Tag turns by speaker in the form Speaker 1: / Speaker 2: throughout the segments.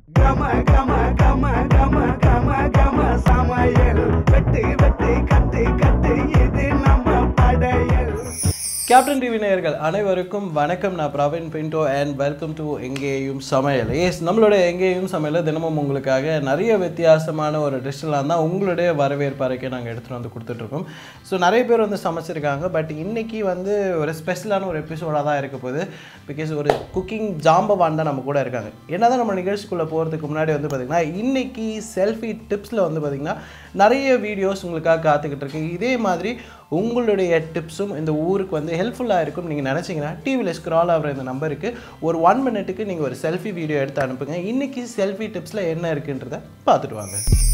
Speaker 1: கம கம கம கம கம கம சமையல் வெட்டு வெட்டு கட்டு கட்டு இது நம்ம படையல்
Speaker 2: கேப்டன் டிவி நேயர்கள் அனைவருக்கும் வணக்கம் நான் Praveen Pinto and welcome to எங்கேயும் சமையல் எஸ் நம்மளோட எங்கேயும் சமையல் தினமும் உங்களுக்காக நிறைய வித்தியாசமான ஒரு டிஷ்ஷெல்லாம் தான் உங்களுடைய வரவேற்பு அறிக்கை நாங்கள் எடுத்துகிட்டு வந்து கொடுத்துட்ருக்கோம் ஸோ நிறைய பேர் வந்து சமைச்சிருக்காங்க பட் இன்னைக்கு வந்து ஒரு ஸ்பெஷலான ஒரு எபிசோடாக தான் இருக்க போகுது பிகாஸ் ஒரு குக்கிங் ஜாம்பவான் தான் நம்ம கூட இருக்காங்க என்னதான் நம்ம நிகழ்ச்சிக்குள்ளே போகிறதுக்கு முன்னாடி வந்து பார்த்திங்கன்னா இன்னைக்கு செல்ஃபி டிப்ஸில் வந்து பார்த்திங்கன்னா நிறைய வீடியோஸ் உங்களுக்காக காத்துக்கிட்டு இருக்கு இதே மாதிரி உங்களுடைய டிப்ஸும் இந்த ஊருக்கு வந்து ஹெல்ப்ஃபுல்லாக இருக்கும் நீங்கள் நினச்சிங்கன்னா டிவியில் ஸ்க்ரால் ஆகிற இந்த நம்பருக்கு ஒரு ஒன் மினிட்டுக்கு நீங்கள் ஒரு செல்ஃபி வீடியோ எடுத்து அனுப்புங்க இன்றைக்கி செல்ஃபி டிப்ஸில் என்ன இருக்குன்றத பார்த்துட்டு வாங்க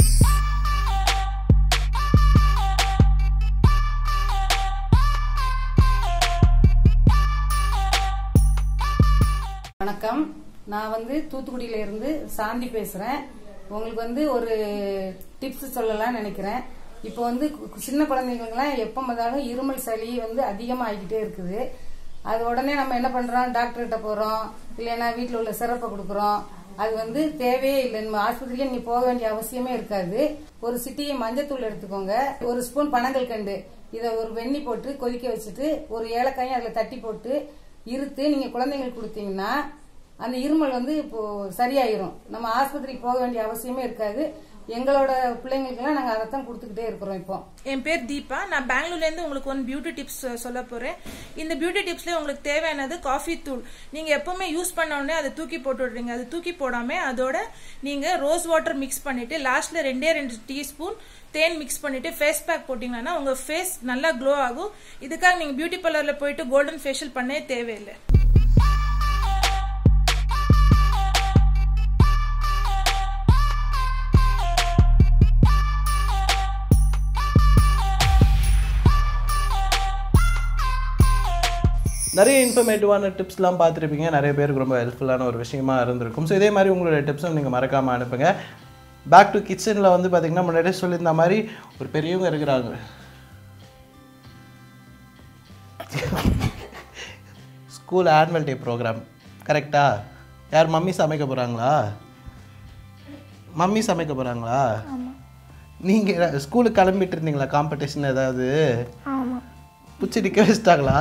Speaker 3: வணக்கம் நான் வந்து தூத்துக்குடியில இருந்து சாந்தி பேசுறேன் உங்களுக்கு வந்து ஒரு டிப்ஸ் சொல்லலாம்னு நினைக்கிறேன் இப்போ வந்து கு- சின்ன குழந்தைங்களுக்குலாம் எப்போ பார்த்தாலும் இருமல் சளி வந்து அதிகமாக ஆகிக்கிட்டே இருக்குது அது உடனே நம்ம என்ன பண்றோம் டாக்டர்கிட்ட போறோம் இல்லைன்னா வீட்டில் உள்ள சிறப்பை கொடுக்குறோம் அது வந்து தேவையே இல்லை நம்ம ஆஸ்பத்திரிக்கு நீங்க போக வேண்டிய அவசியமே இருக்காது ஒரு சிட்டியை மஞ்சத்தூள் எடுத்துக்கோங்க ஒரு ஸ்பூன் பனங்கள் கண்டு இதை ஒரு வெண்ணி போட்டு கொதிக்க வச்சுட்டு ஒரு ஏலக்காயும் அதில் தட்டி போட்டு இருத்து நீங்க குழந்தைங்களுக்கு கொடுத்தீங்கன்னா அந்த இருமல் வந்து இப்போ சரியாயிரும் நம்ம ஆஸ்பத்திரிக்கு போக வேண்டிய அவசியமே இருக்காது எங்களோட பிள்ளைங்களுக்கெல்லாம் நாங்க அதைத்தான் கொடுத்துக்கிட்டே இருக்கிறோம் இப்போ
Speaker 4: என் பேர் தீபா நான் பெங்களூர்ல இருந்து உங்களுக்கு ஒன் பியூட்டி டிப்ஸ் சொல்ல போறேன் இந்த பியூட்டி டிப்ஸ்ல உங்களுக்கு தேவையானது காஃபி தூள் நீங்க எப்பவுமே யூஸ் பண்ண உடனே அதை தூக்கி போட்டு விடுறீங்க அது தூக்கி போடாம அதோட நீங்க ரோஸ் வாட்டர் மிக்ஸ் பண்ணிட்டு லாஸ்ட்ல ரெண்டே ரெண்டு டீஸ்பூன் தேன் மிக்ஸ் பண்ணிட்டு ஃபேஸ் பேக் போட்டீங்கன்னா உங்க ஃபேஸ் நல்லா க்ளோ ஆகும் இதுக்காக நீங்க பியூட்டி பார்லர்ல போயிட்டு கோல்டன் ஃபேஷியல் பண்ணவே தேவையில்லை
Speaker 2: நிறைய இன்ஃபர்மேட்டிவான டிப்ஸ்லாம் பார்த்துருப்பீங்க நிறைய பேருக்கு ரொம்ப ஹெல்ப்ஃபுல்லான ஒரு விஷயமா இருந்திருக்கும் ஸோ இதே மாதிரி உங்களுடைய டிப்ஸும் நீங்கள் மறக்காமல் அனுப்புங்க பேக் டு கிச்சனில் வந்து பார்த்தீங்கன்னா முன்னாடியே சொல்லியிருந்த மாதிரி ஒரு பெரியவங்க இருக்கிறாங்க ஸ்கூல் ஆனுவல் டே ப்ரோக்ராம் கரெக்டா யார் மம்மி சமைக்க போகிறாங்களா மம்மி சமைக்க போகிறாங்களா நீங்கள் ஸ்கூலுக்கு கிளம்பிட்டு இருந்தீங்களா காம்படிஷன் ஏதாவது பிடிச்சி நிற்க வச்சிட்டாங்களா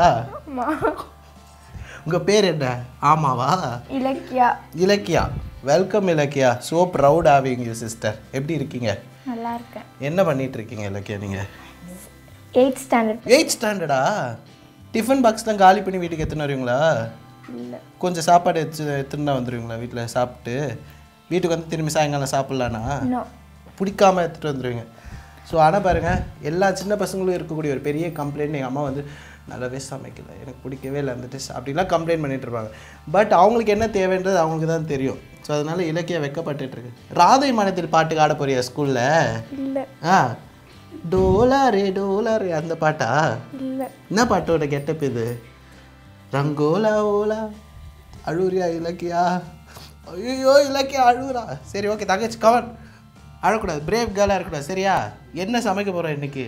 Speaker 2: உங்கள் பேர் என்ன ஆமாவா
Speaker 5: Ilakkiya
Speaker 2: Ilakkiya welcome Ilakkiya so proud having you sister எப்படி இருக்கீங்க
Speaker 5: நல்லா இருக்கேன்
Speaker 2: என்ன பண்ணிட்டு இருக்கீங்க இலக்கியா நீங்கள்
Speaker 5: எயிட் ஸ்டாண்டர்ட்
Speaker 2: எயிட் ஸ்டாண்டர்டா டிஃபன் பாக்ஸ் தான் காலி பண்ணி வீட்டுக்கு எடுத்துன்னு வருவீங்களா
Speaker 5: இல்லை
Speaker 2: கொஞ்சம் சாப்பாடு எடுத்து எடுத்துன்னு வந்துடுவீங்களா வீட்டில் சாப்பிட்டு வீட்டுக்கு வந்து திரும்பி சாயங்காலம் சாப்பிட்லானா
Speaker 5: நோ
Speaker 2: பிடிக்காம எடுத்துகிட்டு வந்துடுவீங்க ஸோ ஆனால் பாருங்கள் எல்லா சின்ன பசங்களும் இருக்கக்கூடிய ஒரு பெரிய கம்ப்ளைண்ட் எங்கள் அம்மா வந்து நல்லாவே சமைக்கல எனக்கு பிடிக்கவே இல்லை அந்த டிஷ் அப்படிலாம் கம்ப்ளைண்ட் பண்ணிட்டு இருப்பாங்க பட் அவங்களுக்கு என்ன தேவைன்றது அவங்களுக்கு தான் தெரியும் ஸோ அதனால இலக்கியம் வெக்கப்பட்டுட்டு இருக்கு ராதை மனத்தில் பாட்டுக்கு ஆட போறியா ஸ்கூலில்
Speaker 5: இல்லை
Speaker 2: ஆ டோலாரே டோலாரே அந்த பாட்டா
Speaker 5: இல்லை
Speaker 2: என்ன பாட்டோட கெட்டப் இது ரங்கோலா ஓலா அழுவுறியா இலக்கியா ஐயோ இலக்கியா அழுவுறா சரி ஓகே தங்கச்சி கவன் அழக்கூடாது பிரேவ் கேர்ளாக இருக்கக்கூடாது சரியா என்ன சமைக்க போகிறோம் இன்னைக்கு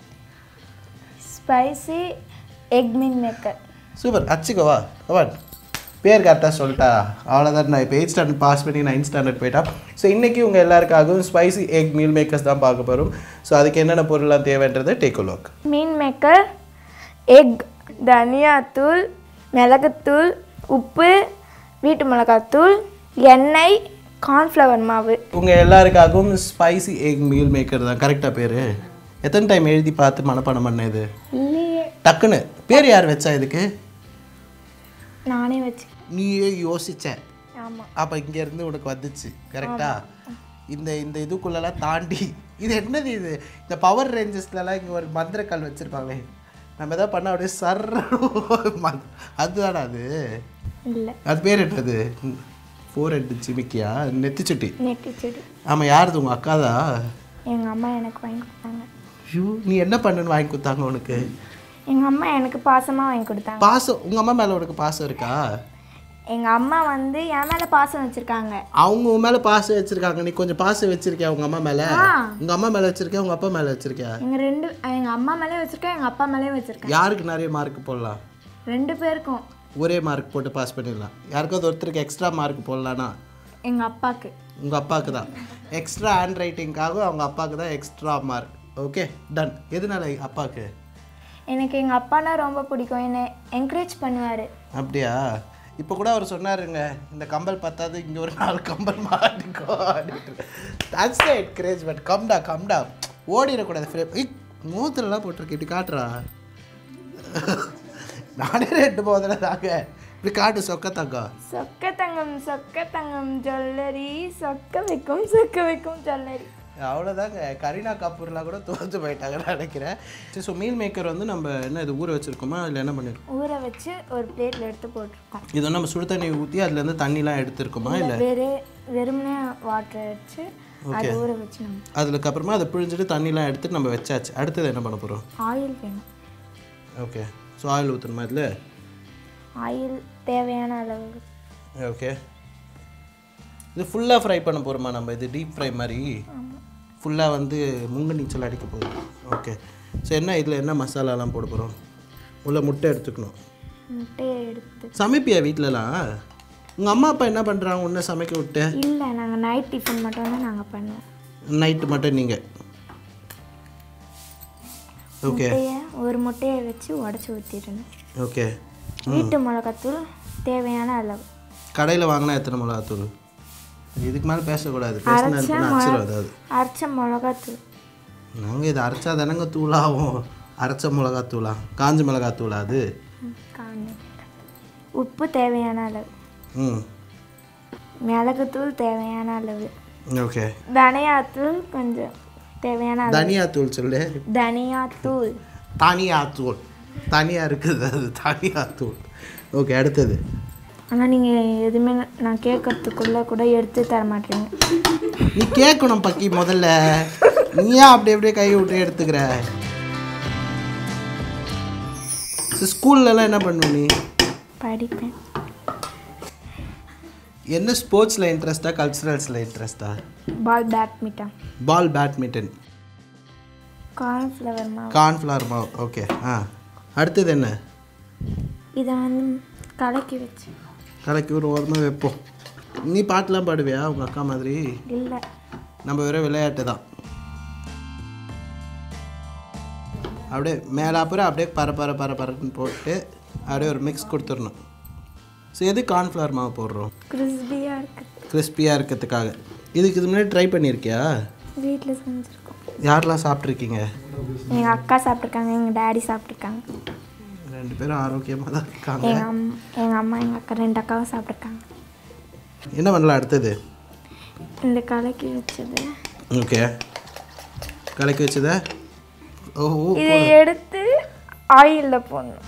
Speaker 5: ஸ்பைசி எக் மீன் மேக்கர்
Speaker 2: சூப்பர் அச்சுக்கோவா கவன் பேர் கரெக்டாக சொல்லிட்டா அவ்வளோதான் நான் இப்போ எயிட் ஸ்டாண்டர்ட் பாஸ் பண்ணி நைன்த் ஸ்டாண்டர்ட் போயிட்டா ஸோ இன்றைக்கி உங்கள் எல்லாருக்காகவும் ஸ்பைசி எக் மீல் மேக்கர்ஸ் தான் பார்க்க போகிறோம் ஸோ அதுக்கு என்னென்ன பொருள்லாம் தேவைன்றதை டேக் லோக்
Speaker 5: மீன் மேக்கர் எக் தனியாத்தூள் மிளகுத்தூள் உப்பு வீட்டு மிளகாத்தூள் எண்ணெய் கார்ன்ஃப்ளவர் மாவு
Speaker 2: உங்கள் எல்லாருக்காகவும் ஸ்பைசி எக் மீல் மேக்கர் தான் கரெக்டாக பேர் எத்தனை டைம் எழுதி பார்த்து மனப்பாடம் பண்ண இது
Speaker 5: இல்லையே
Speaker 2: டக்குன்னு பேர் யார் வச்சா இதுக்கு
Speaker 5: நானே வச்சு
Speaker 2: நீயே யோசிச்ச
Speaker 5: ஆமாம்
Speaker 2: அப்போ இங்கேருந்து உனக்கு வந்துச்சு கரெக்டா இந்த இந்த இதுக்குள்ளெல்லாம் தாண்டி இது என்னது இது இந்த பவர் ரேஞ்சஸ்லலாம் இங்கே ஒரு மந்திரக்கல் வச்சுருப்பாங்களே நம்ம எதாவது பண்ணால் அப்படியே சர் அதுதானா அது
Speaker 5: இல்லை
Speaker 2: அது பேர் என்னது ஃபோர் ஹெட் ஜிமிக்கியா நெத்திச்சுட்டி
Speaker 5: நெட்டி செடி
Speaker 2: ஆமாம் யாருது உங்கள் அக்காதா
Speaker 5: எங்கள் அம்மா எனக்கு வாங்கி கொடுத்தாங்க
Speaker 2: ஐயோ நீ என்ன பண்ணுன்னு வாங்கி கொடுத்தாங்க உனக்கு
Speaker 5: எங்கள் அம்மா எனக்கு பாசமாக வாங்கி கொடுத்தாங்க
Speaker 2: பாசம் உங்கள் அம்மா மேலே உனக்கு பாசம் இருக்கா
Speaker 5: எங்கள் அம்மா வந்து என் மேலே பாசம் வச்சுருக்காங்க
Speaker 2: அவங்க உன் மேலே பாசம் வச்சிருக்காங்க நீ கொஞ்சம் பாசம் வச்சிருக்கியா உங்க அம்மா மேலே
Speaker 5: ஆ.
Speaker 2: உங்க அம்மா மேலே வச்சிருக்கியா உங்க அப்பா மேலே வச்சிருக்கியா
Speaker 5: எங்கள் ரெண்டு எங்கள் அம்மா மேலேயும் வச்சுருக்கேன் எங்கள் அப்பா மேலேயும் வச்சுருக்கேன்
Speaker 2: யாருக்கு நிறைய மார்க் போடலாம்
Speaker 5: ரெண்டு பேருக்கும்
Speaker 2: ஒரே மார்க் போட்டு பாஸ் பண்ணிடலாம் யாருக்காவது ஒருத்தருக்கு எக்ஸ்ட்ரா மார்க் போடலான்னா
Speaker 5: எங்கள் அப்பாவுக்கு
Speaker 2: உங்கள் அப்பாவுக்கு தான் எக்ஸ்ட்ரா ஹேண்ட் ரைட்டிங்காக அவங்க அப்பாவுக்கு தான் எக்ஸ்ட்ரா மார்க் ஓகே டன் எதனால அப்பாவுக்கு
Speaker 5: எனக்கு எங்கள் அப்பானா ரொம்ப பிடிக்கும் என்னை என்கரேஜ் பண்ணுவார்
Speaker 2: அப்படியா இப்போ கூட அவர் சொன்னாருங்க இந்த கம்பல் பத்தாது இங்கே ஒரு நாலு கம்பல் மாட்டிக்கோ அப்படின்ட்டு தட்ஸ் ரைட் கிரேஜ் பட் கம்டா கம்டா ஓடிடக்கூடாது ஃப்ரேம் ஐய் மூத்துலலாம் போட்டிருக்கு இப்படி காட்டுறா நானே ரெண்டு போதில் தாங்க இப்படி காட்டு சொக்க தங்கம்
Speaker 5: சொக்க தங்கம் சொக்க தங்கம் ஜுவல்லரி சொக்க வைக்கும் சொக்க வைக்கும் ஜுவல்லரி
Speaker 2: அவ்வளோதாங்க கரீனா கபூர்லாம் கூட தோற்று போயிட்டாங்கன்னு நினைக்கிறேன் சரி ஸோ மீல் மேக்கர் வந்து நம்ம என்ன இது ஊற வச்சுருக்கோமா அதில் என்ன பண்ணியிருக்கோம்
Speaker 5: ஊற வச்சு ஒரு பிளேட்டில் எடுத்து போட்டிருக்கோம்
Speaker 2: இது வந்து நம்ம சுடு தண்ணி ஊற்றி அதுலேருந்து தண்ணிலாம் எடுத்துருக்கோமா இல்லை
Speaker 5: வெறு வெறுமனே வாட்டர் வச்சு அது ஊற வச்சு நம்ம
Speaker 2: அதுக்கப்புறமா அதை பிழிஞ்சிட்டு தண்ணிலாம் எடுத்துட்டு நம்ம வச்சாச்சு அடுத்தது என்ன பண்ண போகிறோம்
Speaker 5: ஆயில் வேணும்
Speaker 2: ஓகே ஸோ ஆயில் ஊற்றணுமா இதில்
Speaker 5: ஆயில் தேவையான அளவு
Speaker 2: ஓகே இது ஃபுல்லாக ஃப்ரை பண்ண போகிறோமா நம்ம இது டீப் ஃப்ரை மாதிரி ஃபுல்லாக வந்து முங்க நீச்சல் அடிக்க போகுது ஓகே ஸோ என்ன இதில் என்ன மசாலாலாம் போட போகிறோம் உள்ள முட்டை எடுத்துக்கணும்
Speaker 5: முட்டையை எடுத்து
Speaker 2: சமைப்பியா வீட்டிலலாம் உங்கள் அம்மா அப்பா என்ன பண்ணுறாங்க உன்னை சமைக்க விட்டு
Speaker 5: இல்லை நாங்கள் நைட் டிஃபன் மட்டும் தான் நாங்கள் பண்ணுவோம்
Speaker 2: நைட்டு மட்டும் நீங்கள் ஓகே
Speaker 5: முட்டையை ஒரு முட்டையை வச்சு உடச்சி ஊற்றிடணும்
Speaker 2: ஓகே
Speaker 5: வீட்டு மிளகாத்தூள் தேவையான அளவு
Speaker 2: கடையில் வாங்கினா எத்தனை மிளகாத்தூள் இதுக்கு மேலே பேசக்கூடாது பேசினா எனக்கு அச்சிரும் அதாவது
Speaker 5: அரைச்ச மிளகாத்தூள்
Speaker 2: நாங்கள் இதை அரைச்சா தானங்க தூளாகும் அரைச்ச மிளகாத்தூளா காஞ்ச மிளகாத்தூளா அது
Speaker 5: ம், காஞ்ச உப்பு தேவையான அளவு
Speaker 2: ம்
Speaker 5: மிளகுத்தூள் தேவையான அளவு
Speaker 2: ஓகே
Speaker 5: தனியாத்தூள் கொஞ்சம் தேவையான அளவு
Speaker 2: தனியாத்தூள் சொல்லு
Speaker 5: தனியாத்தூள்
Speaker 2: தனியாத்தூள் தனியாக இருக்குது அது தனியாத்தூள் ஓகே அடுத்தது
Speaker 5: ஆனால் நீங்கள் எதுவுமே நான் கேட்கறதுக்குள்ளே கூட எடுத்து தர மாட்டீங்க
Speaker 2: நீ கேட்கணும் பக்கி முதல்ல நீ ஏன் அப்படி அப்படியே கை விட்டு எடுத்துக்கிற ஸ்கூல்லலாம் என்ன பண்ணுவ நீ
Speaker 5: படிப்பேன்
Speaker 2: என்ன ஸ்போர்ட்ஸில் இன்ட்ரெஸ்டா கல்ச்சுரல்ஸில் இன்ட்ரெஸ்டா
Speaker 5: ball badminton
Speaker 2: ball badminton
Speaker 5: cornflour மாவு
Speaker 2: கார்ன்ஃப்ளவர் மாவு ஓகே ஆ அடுத்தது என்ன
Speaker 5: இதை வந்து கலக்கி வச்சு
Speaker 2: கலக்கி ஒரு ஓரமாக வைப்போம் நீ பாட்டெலாம் பாடுவியா உங்கள் அக்கா மாதிரி
Speaker 5: இல்லை
Speaker 2: நம்ம வெறும் விளையாட்டு தான் அப்படியே மேலாப்புறம் அப்படியே பர பர பர பரன்னு போட்டு அப்படியே ஒரு மிக்ஸ் கொடுத்துடணும் ஸோ எது கார்ன்ஃப்ளவர் மாவு போடுறோம்
Speaker 5: கிறிஸ்பியாக இருக்குது
Speaker 2: கிறிஸ்பியாக இருக்கிறதுக்காக இதுக்கு இது முன்னாடி ட்ரை பண்ணியிருக்கியா
Speaker 5: வீட்டில் செஞ்சுருக்கோம்
Speaker 2: யாரெல்லாம் சாப்பிட்ருக்கீங்க
Speaker 5: எங்கள் அக்கா சாப்பிட்ருக்காங்க எங்கள் டேடி சாப்பிட்ருக்காங்க
Speaker 2: ரெண்டு பேரும் ஆரோக்கியமாக தான் இருக்காங்க
Speaker 5: எங்கள் அம் எங்கள் அம்மா எங்கள் அக்கா ரெண்டு அக்காவும் சாப்பிட்ருக்காங்க
Speaker 2: என்ன பண்ணலாம் அடுத்தது
Speaker 5: இந்த கலக்கி வச்சது
Speaker 2: ஓகே கலக்கி வச்சதா ஓ ஓ
Speaker 5: இதை எடுத்து ஆயிலில் போடணும்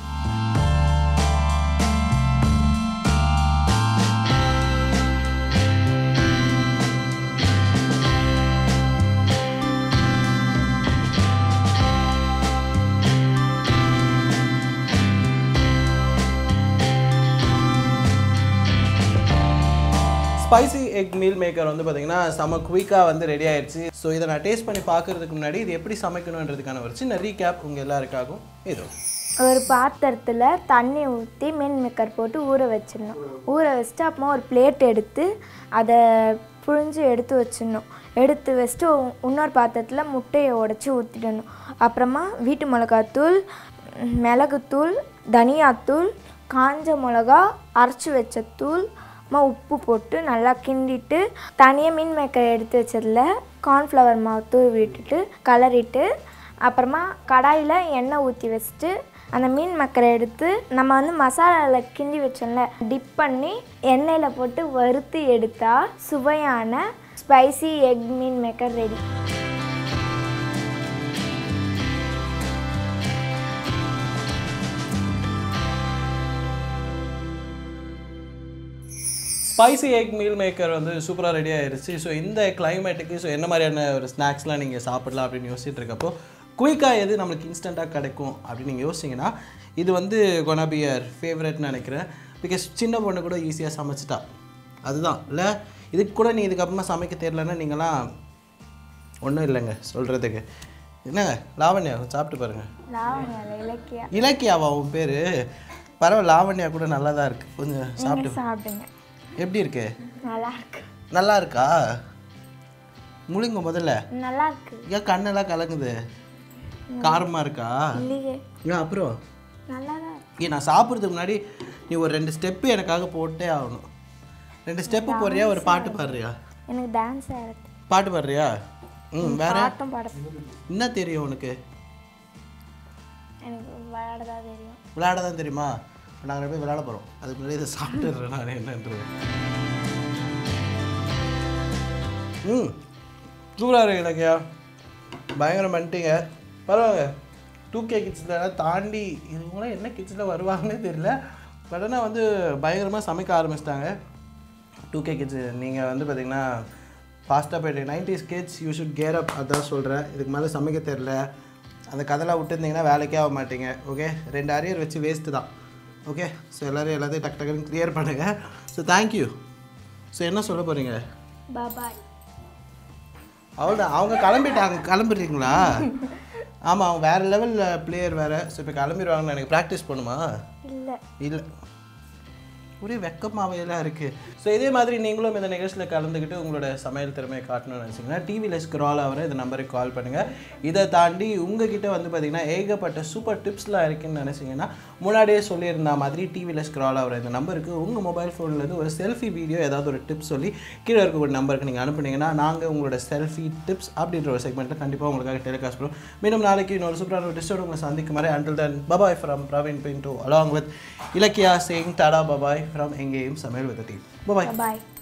Speaker 2: ஸ்பைசி எக் மீல் மேக்கர் வந்து பார்த்தீங்கன்னா செம குயிக்காக வந்து ரெடி ஆயிடுச்சு ஸோ இதை நான் டேஸ்ட் பண்ணி பார்க்கறதுக்கு முன்னாடி இது எப்படி சமைக்கணுன்றதுக்கான ஒரு சின்ன ரீகேப் உங்கள் எல்லாருக்காகவும் இதோ
Speaker 5: ஒரு பாத்திரத்தில் தண்ணி ஊற்றி மீன் மேக்கர் போட்டு ஊற வச்சிடணும் ஊற வச்சுட்டு அப்புறமா ஒரு பிளேட் எடுத்து அதை புழிஞ்சு எடுத்து வச்சிடணும் எடுத்து வச்சுட்டு உ- இன்னொரு பாத்திரத்தில் முட்டையை உடச்சி ஊற்றிடணும் அப்புறமா வீட்டு மிளகாத்தூள் ம், மிளகுத்தூள் தனியாத்தூள் காஞ்ச மிளகா அரைச்சி வச்ச தூள் அப்புறமா உப்பு போட்டு நல்லா கிண்டிட்டு தனியாக மீன் மேக்கரை எடுத்து வச்சதில் கார்ன்ஃப்ளவர் மாவு தூவி விட்டுட்டு கலரிட்டு அப்புறமா கடாயில் எண்ணெய் ஊற்றி வச்சுட்டு அந்த மீன் மக்கரை எடுத்து நம்ம வந்து மசாலாவில் கிண்டி வச்சோம்ல டிப் பண்ணி எண்ணெயில் போட்டு வறுத்து எடுத்தால் சுவையான ஸ்பைசி எக் மீன் maker ready
Speaker 2: spicy egg meal maker வந்து சூப்பராக ரெடி ஆயிருச்சு ஸோ இந்த கிளைமேட்டுக்கு ஸோ என்ன மாதிரியான ஒரு ஸ்நாக்ஸ்லாம் நீங்கள் சாப்பிடலாம் அப்படின்னு யோசிச்சுட்டு இருக்கப்போ குயிக்காக எது நம்மளுக்கு இன்ஸ்டண்ட்டாக கிடைக்கும் அப்படின்னு நீங்கள் யோசிச்சிங்கன்னா இது வந்து கொனாபியர் ஃபேவரட்னு நினைக்கிறேன் பிகாஸ் சின்ன பொண்ணு கூட ஈஸியாக சமைச்சிட்டா அதுதான் இல்லை இதுக்கு கூட நீ இதுக்கப்புறமா சமைக்க தெரியலன்னா நீங்களாம் ஒன்றும் இல்லைங்க சொல்கிறதுக்கு என்னங்க லாவண்யா சாப்பிட்டு பாருங்கள்
Speaker 5: லாவண்யா இலக்கியா
Speaker 2: இலக்கியாவா உன் பேர் பரவாயில்ல லாவண்யா கூட நல்லா தான் இருக்குது கொஞ்சம் சாப்பிட்டு
Speaker 5: சாப்பிடுங்க
Speaker 2: எப்படி இருக்கு
Speaker 5: நல்லா இருக்கு
Speaker 2: நல்லா இருக்கா முழுங்க முதல்ல
Speaker 5: நல்லா இருக்கு
Speaker 2: ஏன் கண்ணெல்லாம் கலங்குது காரமாக இருக்கா
Speaker 5: இல்லையே
Speaker 2: ஏன் அப்புறம்
Speaker 5: நல்லா தான் இருக்கு.
Speaker 2: ஏ நான் சாப்பிட்றதுக்கு முன்னாடி நீ ஒரு ரெண்டு ஸ்டெப்பு எனக்காக போட்டே ஆகணும் ரெண்டு ஸ்டெப்பு போடுறியா ஒரு பாட்டு பாடுறியா
Speaker 5: எனக்கு டான்ஸ் ஆடுறது
Speaker 2: பாட்டு பாடுறியா ம் வேற
Speaker 5: பாட்டும் பாட
Speaker 2: என்ன தெரியும் உனக்கு
Speaker 5: எனக்கு விளையாட தான் தெரியும்
Speaker 2: விளையாட தான் தெரியுமா நாங்கள் போய் விளையாட போகிறோம் அதுக்கு முன்னாடி இதை சாப்பிட்டுறேன் நான் என்னன்றது ம் சூப்பராக இருக்கு இலக்கியா பயங்கரம் பண்ணிட்டீங்க பரவாயில்ல டூ கே கிட்ஸில் தாண்டி இவங்களாம் என்ன கிட்ஸில் வருவாங்கன்னே தெரியல பட் ஆனால் வந்து பயங்கரமாக சமைக்க ஆரம்பிச்சிட்டாங்க டூ கே கிட்ஸ் நீங்கள் வந்து பார்த்தீங்கன்னா ஃபாஸ்ட்டாக போய்ட்டு nineties kids you should care up அதான் சொல்கிறேன் இதுக்கு மேலே சமைக்க தெரில அந்த கதைலாம் விட்டுருந்தீங்கன்னா வேலைக்கே ஆக மாட்டீங்க ஓகே ரெண்டு அரியர் வச்சு வேஸ்ட்டு தான் ஓகே ஸோ எல்லோரும் எல்லாத்தையும் டக் டக்குன்னு க்ளியர் பண்ணுங்கள் ஸோ தேங்க்யூ ஸோ என்ன சொல்ல போகிறீங்க
Speaker 5: பாபாய்
Speaker 2: அவ்வளோதான் அவங்க கிளம்பிட்டாங்க கிளம்பிடுறீங்களா ஆமாம் அவங்க வேறு லெவலில் பிளேயர் வேறு ஸோ இப்போ கிளம்பிடுவாங்கன்னு எனக்கு ப்ராக்டிஸ் பண்ணுமா
Speaker 5: இல்லை
Speaker 2: இல்லை ஒரே வெக்கமாவையெல்லாம் இருக்குது ஸோ இதே மாதிரி நீங்களும் இந்த நிகழ்ச்சியில் கலந்துக்கிட்டு உங்களோட சமையல் திறமையை காட்டணும்னு நினச்சிங்கன்னா டிவியில் ஸ்க்ரால் ஆகிற இந்த நம்பருக்கு கால் பண்ணுங்கள் இதை தாண்டி உங்ககிட்ட வந்து பார்த்திங்கன்னா ஏகப்பட்ட சூப்பர் டிப்ஸ்லாம் இருக்குன்னு நினச்சிங்கன்னா முன்னாடியே சொல்லியிருந்த மாதிரி டிவியில் ஸ்க்ரால் ஆகிற இந்த நம்பருக்கு உங்கள் மொபைல் ஃபோன்லேருந்து ஒரு செல்ஃபி வீடியோ ஏதாவது ஒரு டிப்ஸ் சொல்லி கீழே இருக்கக்கூடிய நம்பருக்கு நீங்கள் அனுப்புனீங்கன்னா நாங்கள் உங்களோட செல்ஃபி டிப்ஸ் அப்படின்ற ஒரு செக்மெண்ட்டில் கண்டிப்பாக உங்களுக்காக டெலிகாஸ்ட் பண்ணுவோம் மீண்டும் நாளைக்கு இன்னொரு சூப்பரான ஒரு டிஸ்டோட உங்களை சந்திக்கும் வரை until then bye bye from Praveen Pinto along with Ilakkiya Singh tata bye bye from எங்கேயும் சமையல் வித் டீம் பபாய்
Speaker 5: பாய்